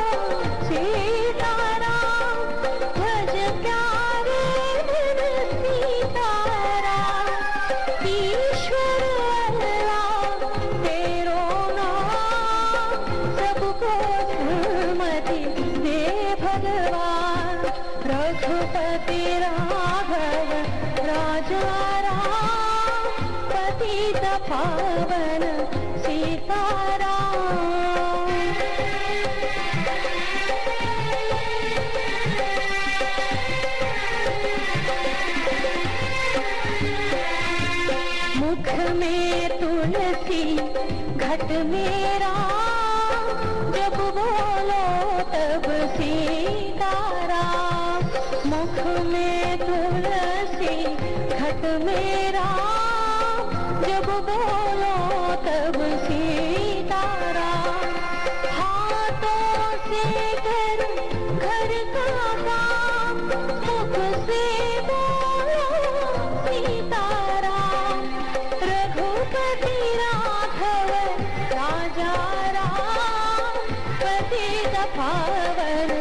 सीताराम भज प्यारे बिन सीताराम ईश्वर अल्लाह तेरो नाम सबको सन्मति दे भगवान रघुपति राघव राजा राम पतित पावन सीताराम मुख में तुलसी घट मेरा जब बोलो तब सीताराम मुख में तुलसी घट मेरा जब बोलो तब सीताराम हाथों से कर घर का काम मुख से बोलो सीताराम रघुपति राघव राजा राम पतित पावन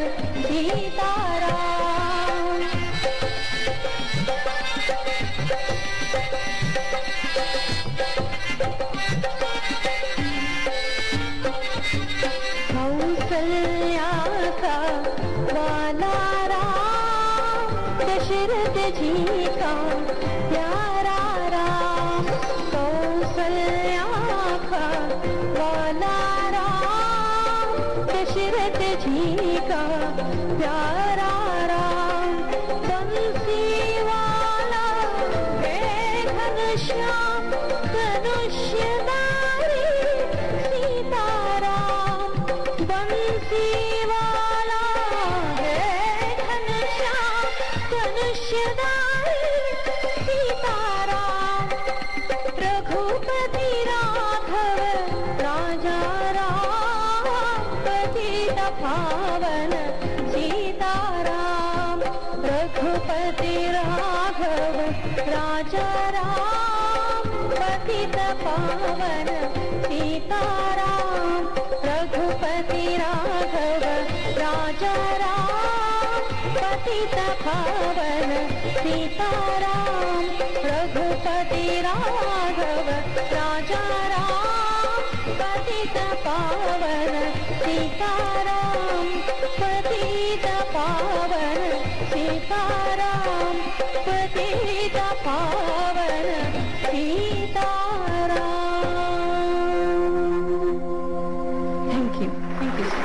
सीताराम कौसल्या का वाला राम दशरथ जी का प्यारा राम कौसल्या का वाला राम दशरथ दशरथ जी का प्यारा राम बंसी वाला है घनश्याम धनुष्यधारी सीताराम बंसी वाला है घनश्याम धनुष्यधारी सीताराम रघुपति राघव राजा राम पतित पावन सीताराम रघुपति राघव राजा राम पतित पावन सीताराम रघुपति राघव राजा राम पतित पावन सीताराम रघुपति राघव राजा राम पतित पावन सीताराम पतित पावन सीताराम पतित पावन Sitaram thank you thank you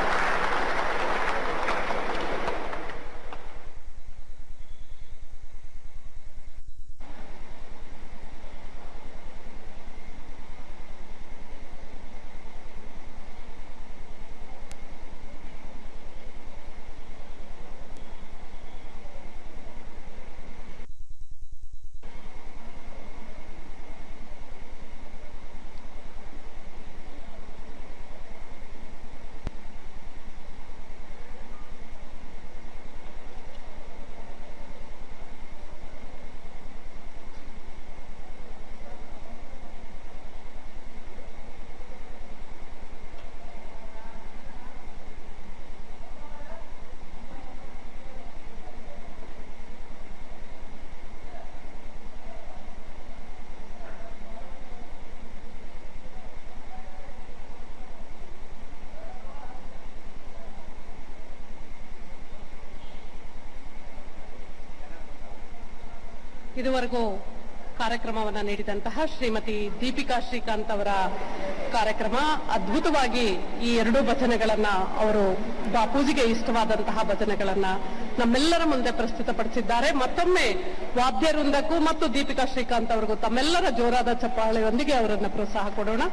ಇದುವರೆಗೂ ಕಾರ್ಯಕ್ರಮವನ್ನ ನೀಡಿದಂತಹ ಶ್ರೀಮತಿ ದೀಪಿಕಾ ಶ್ರೀಕಾಂತ್ ಅವರ ಕಾರ್ಯಕ್ರಮ ಅದ್ಭುತವಾಗಿ ಈ ಎರಡೂ ಭಜನೆಗಳನ್ನ ಅವರು ಬಾಪೂಜಿಗೆ ಇಷ್ಟವಾದಂತಹ ಭಜನೆಗಳನ್ನ ನಮ್ಮೆಲ್ಲರ ಮುಂದೆ ಪ್ರಸ್ತುತಪಡಿಸಿದ್ದಾರೆ ಮತ್ತೊಮ್ಮೆ ವಾದ್ಯ ವೃಂದಕ್ಕೂ ಮತ್ತು ದೀಪಿಕಾ ಶ್ರೀಕಾಂತ್ ಅವರಿಗೂ ತಮ್ಮೆಲ್ಲರ ಜೋರಾದ ಚಪ್ಪಾಳೆಯೊಂದಿಗೆ ಅವರನ್ನ ಪ್ರೋತ್ಸಾಹ ಕೊಡೋಣ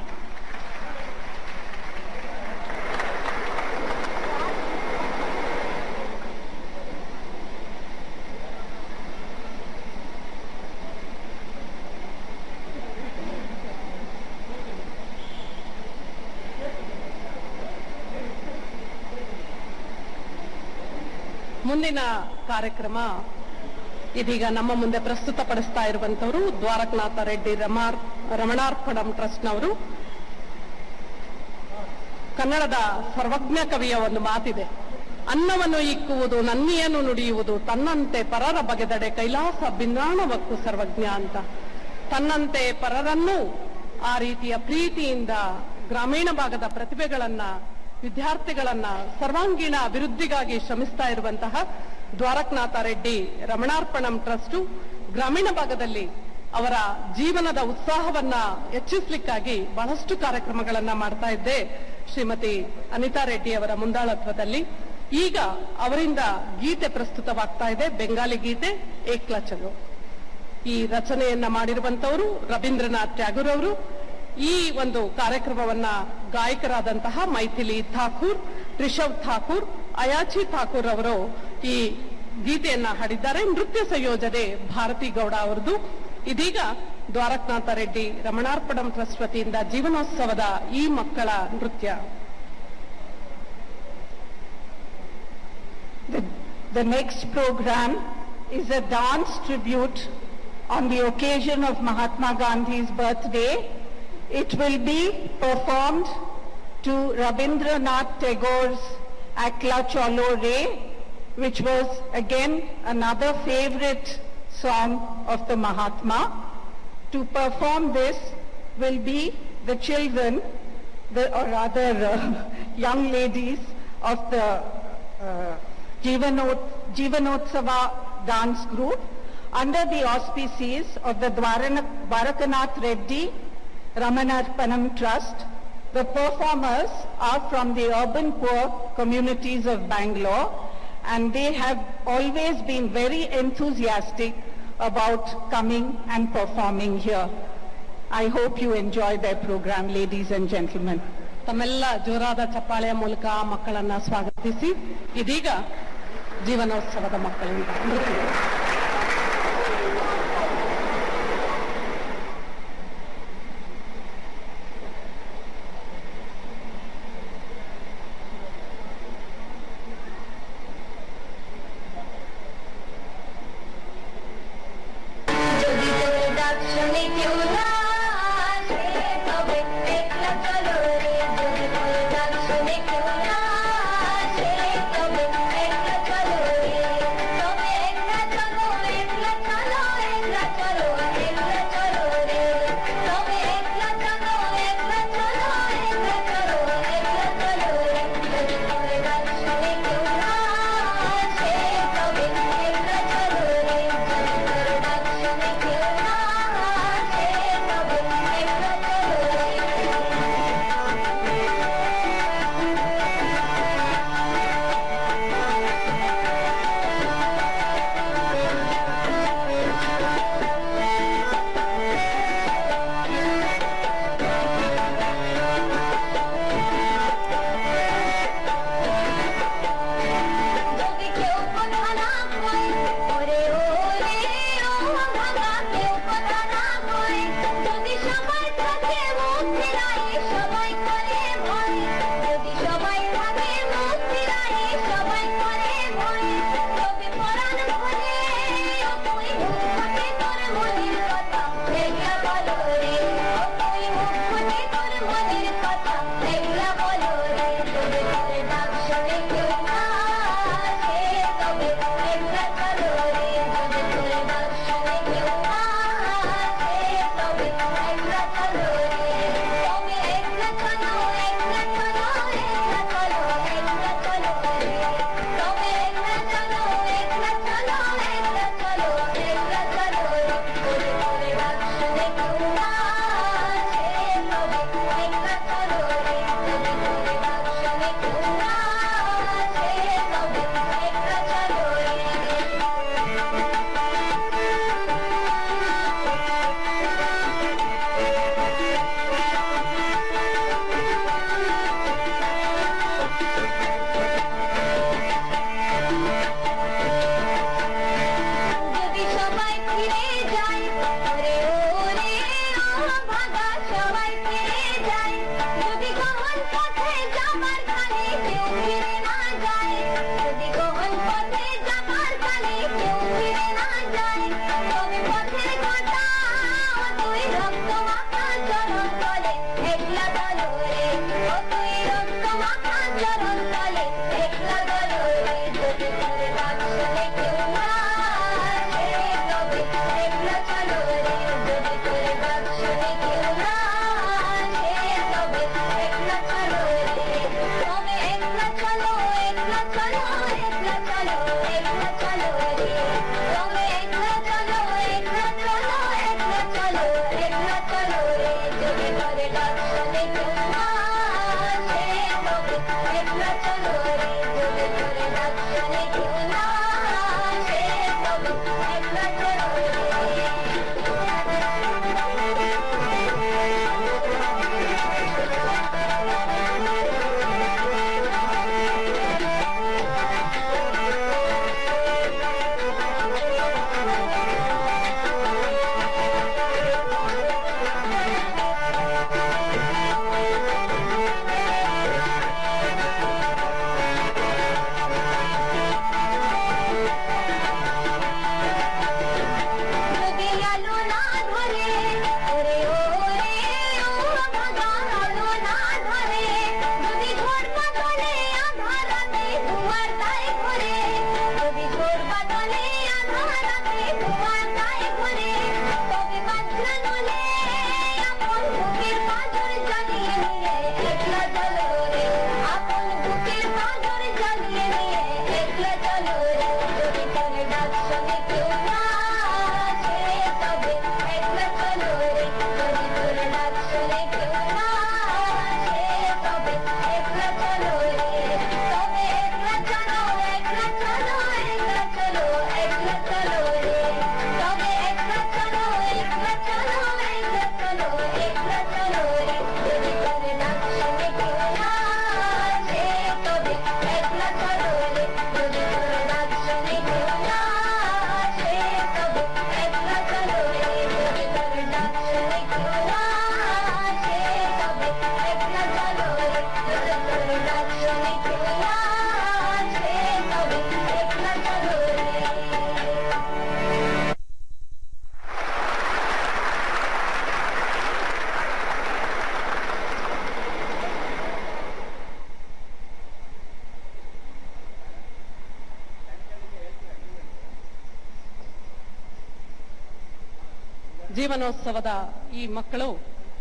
ಮುಂದಿನ ಕಾರ್ಯಕ್ರಮ ಇದೀಗ ನಮ್ಮ ಮುಂದೆ ಪ್ರಸ್ತುತಪಡಿಸ್ತಾ ಇರುವಂತವರು ದ್ವಾರಕನಾಥ ರೆಡ್ಡಿ ರಮಾರ್ ರಮಣಾರ್ಪಣಂ ಟ್ರಸ್ಟ್ನವರು ಕನ್ನಡದ ಸರ್ವಜ್ಞ ಕವಿಯ ಒಂದು ಮಾತಿದೆ ಅನ್ನವನ್ನು ಇಕ್ಕುವುದು ನನ್ನಿಯನ್ನು ನುಡಿಯುವುದು ತನ್ನಂತೆ ಪರರ ಬಗೆದಡೆ ಕೈಲಾಸ ಭಿನ್ನಾಣವಕ್ಕು ಸರ್ವಜ್ಞ ಅಂತ ತನ್ನಂತೆ ಪರರನ್ನು ಆ ರೀತಿಯ ಪ್ರೀತಿಯಿಂದ ಗ್ರಾಮೀಣ ಭಾಗದ ಪ್ರತಿಭೆಗಳನ್ನ ವಿದ್ಯಾರ್ಥಿಗಳನ್ನ ಸರ್ವಾಂಗೀಣ ಅಭಿವೃದ್ಧಿಗಾಗಿ ಶ್ರಮಿಸ್ತಾ ಇರುವಂತಹ ದ್ವಾರಕನಾಥ ರೆಡ್ಡಿ ರಮಣಾರ್ಪಣಂ ಟ್ರಸ್ಟ್ ಗ್ರಾಮೀಣ ಭಾಗದಲ್ಲಿ ಅವರ ಜೀವನದ ಉತ್ಸಾಹವನ್ನ ಹೆಚ್ಚಿಸ್ಲಿಕ್ಕಾಗಿ ಬಹಳಷ್ಟು ಕಾರ್ಯಕ್ರಮಗಳನ್ನ ಮಾಡ್ತಾ ಇದ್ದೆ ಶ್ರೀಮತಿ ಅನಿತಾ ರೆಡ್ಡಿ ಅವರ ಮುಂದಾಳತ್ವದಲ್ಲಿ ಈಗ ಅವರಿಂದ ಗೀತೆ ಪ್ರಸ್ತುತವಾಗ್ತಾ ಇದೆ ಬೆಂಗಾಲಿ ಗೀತೆ ಏಕ್ಲಚಲು ಈ ರಚನೆಯನ್ನ ಮಾಡಿರುವಂತವರು ರವೀಂದ್ರನಾಥ್ ಟ್ಯಾಗೂರ್ ಅವರು ಈ ಒಂದು ಕಾರ್ಯಕ್ರಮವನ್ನ ಗಾಯಕರಾದಂತಹ ಮೈಥಿಲಿ ಥಾಕೂರ್ ರಿಷವ್ ಥಾಕೂರ್ ಅಯಾಚಿ ಥಾಕೂರ್ ಅವರು ಈ ಗೀತೆಯನ್ನ ಹಾಡಿದ್ದಾರೆ ನೃತ್ಯ ಸಂಯೋಜನೆ ಭಾರತಿ ಗೌಡ ಅವರದು ಇದೀಗ ದ್ವಾರಕನಾಥ ರೆಡ್ಡಿ ರಮಣಾರ್ಪಣಂ ಟ್ರಸ್ಟ್ ವತಿಯಿಂದ ಜೀವನೋತ್ಸವದ ಈ ಮಕ್ಕಳ ನೃತ್ಯ The, the next program is a dance tribute on the occasion of Mahatma Gandhi's birthday. It will be performed to Rabindranath Tagore's Akla Cholo Re, which was again another favorite song of the Mahatma. To perform this will be the children, the, or rather uh, young ladies of the uh, Jivanot, Jivanotsava dance group under the auspices of the Dwarana- Dwarakanath Reddy Ramanarpanam Trust The performers are from the urban poor communities of Bangalore and they have always been very enthusiastic about coming and performing here. I hope you enjoy their program, ladies and gentlemen. ತಮ್ಮೆಲ್ಲ ಜೋರಾದ ಚಪ್ಪಾಳೆಯ ಮೂಲಕ ಆ ಮಕ್ಕಳನ್ನ ಸ್ವಾಗತಿಸಿ ಇದೀಗ ಜೀವನೋತ್ಸವದ ಮಕ್ಕಳಿಂದ ನೃತ್ಯ. যদি তোর ডাক শুনে কেউ না আসে তবে একলা চলো রে যদি তোর ডাক শুনে কেউ না আসে তবে একলা চলো রে তবে একলা চলো একলা চলো একলা চলো একলা চলো রে তবে একলা চলো একলা চলো একলা চলো একলা চলো রে যদি তোর ডাক শুনে কেউ না আসে তবে একলা চলো রে যদি তোর ডাক শুনে কেউ না আসে তবে একলা চলো রে যদি কেউ কথা না কয় ওরে ওরে ও ভাঙা কেউ কথা না কয় যদি সবাই থাকে মুখ ফিরাই সবাই করে ভয় যদি সবাই থাকে মুখ ফিরাই সবাই করে ভয় তবে পরাণ ভরে ও তুই মুখ ফুটে তোর মনের কথা দেখলা বলো রে ও তুই মুখ ফুটে তোর মনের কথা দেখলা বলো রে তবে তোর ডাক শুনে কেউ না আসে তবে একলা চলো রে যদি তোর ডাক শুনে কেউ না আসে তবে একলা চলো রে তবে একলা চলো একলা চলো একলা চলো একলা চলো রে তবে একলা চলো একলা চলো একলা চলো একলা চলো রে যদি তোর ডাক শুনে কেউ না আসে তবে একলা চলো রে যদি তোর ডাক শুনে কেউ না আসে তবে একলা চলো রে যদি সবাই ফিরে যায় ওরে ওরে ও ভাগা সবাই ফিরে যায় যদি গহন পথে যাবার কালে কেউ ফিরে না যায় যদি গহন পথে যাবার কালে কেউ ফিরে না যায় তবে পথের কাঁটা ও তুই রক্ত মাখা চরণ তলে একলা দলো রে ও তুই রক্ত মাখা চরণ তলে একলা দলো রে যদি তোর ডাক শুনে কেউ না আসে তবে একলা চলো রে যদি তোর ডাক শুনে কেউ না আসে তবে একলা চলো রে তবে একলা চলো একলা চলো একলা চলো একলা চলো রে তবে একলা চলো একলা চলো একলা চলো একলা চলো রে যদি তোর ডাক শুনে কেউ না আসে তবে একলা চলো রে যদি তোর ডাক শুনে কেউ না আসে তবে একলা চলো রে ಜೀವನೋತ್ಸವದ ಈ ಮಕ್ಕಳು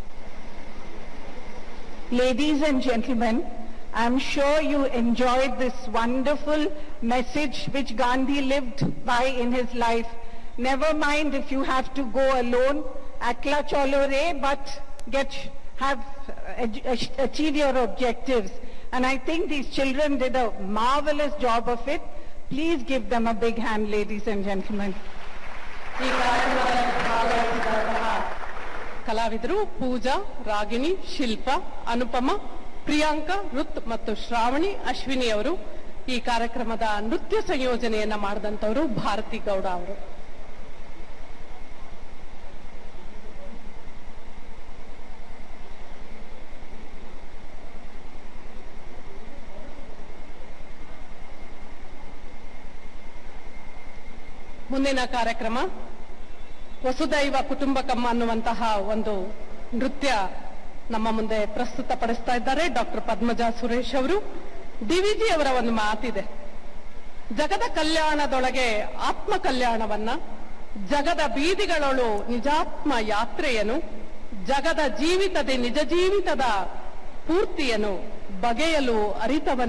Ladies and gentlemen, I'm sure you enjoyed this wonderful message which Gandhi lived by in his life. Never mind if you have to go alone, akla cholo re, but get, have, uh, ach- achieve your objectives. And I think these children did a marvelous job of it. Please give them a big hand, ladies and gentlemen. ಈ ಕಾರ್ಯಕ್ರಮದಲ್ಲಿ ಭಾಗವಹಿಸಿದಂತಹ ಕಲಾವಿದರು ಪೂಜಾ ರಾಗಿಣಿ ಶಿಲ್ಪ ಅನುಪಮ ಪ್ರಿಯಾಂಕಾ ರುತ್ ಮತ್ತು ಶ್ರಾವಣಿ ಅಶ್ವಿನಿ ಅವರು ಈ ಕಾರ್ಯಕ್ರಮದ ನೃತ್ಯ ಸಂಯೋಜನೆಯನ್ನ ಮಾಡಿದಂತವರು ಭಾರತಿ ಗೌಡ ಅವರು ಮುಂದಿನ ಕಾರ್ಯಕ್ರಮ ವಸುದೈವ ಕುಟುಂಬಕಮ್ಮ ಅನ್ನುವಂತಹ ಒಂದು ನೃತ್ಯ ನಮ್ಮ ಮುಂದೆ ಪ್ರಸ್ತುತಪಡಿಸ್ತಾ ಇದ್ದಾರೆ ಡಾಕ್ಟರ್ ಪದ್ಮಜಾ ಸುರೇಶ್ ಅವರು ಡಿವಿಜಿ ಅವರ ಒಂದು ಮಾತಿದೆ ಜಗದ ಕಲ್ಯಾಣದೊಳಗೆ ಆತ್ಮ ಕಲ್ಯಾಣವನ್ನ ಜಗದ ಬೀದಿಗಳೊಳು ನಿಜಾತ್ಮ ಯಾತ್ರೆಯನು ಜಗದ ಜೀವಿತದೆ ನಿಜ ಜೀವಿತದ ಪೂರ್ತಿಯನು ಬಗೆಯಲು ಅರಿತವನ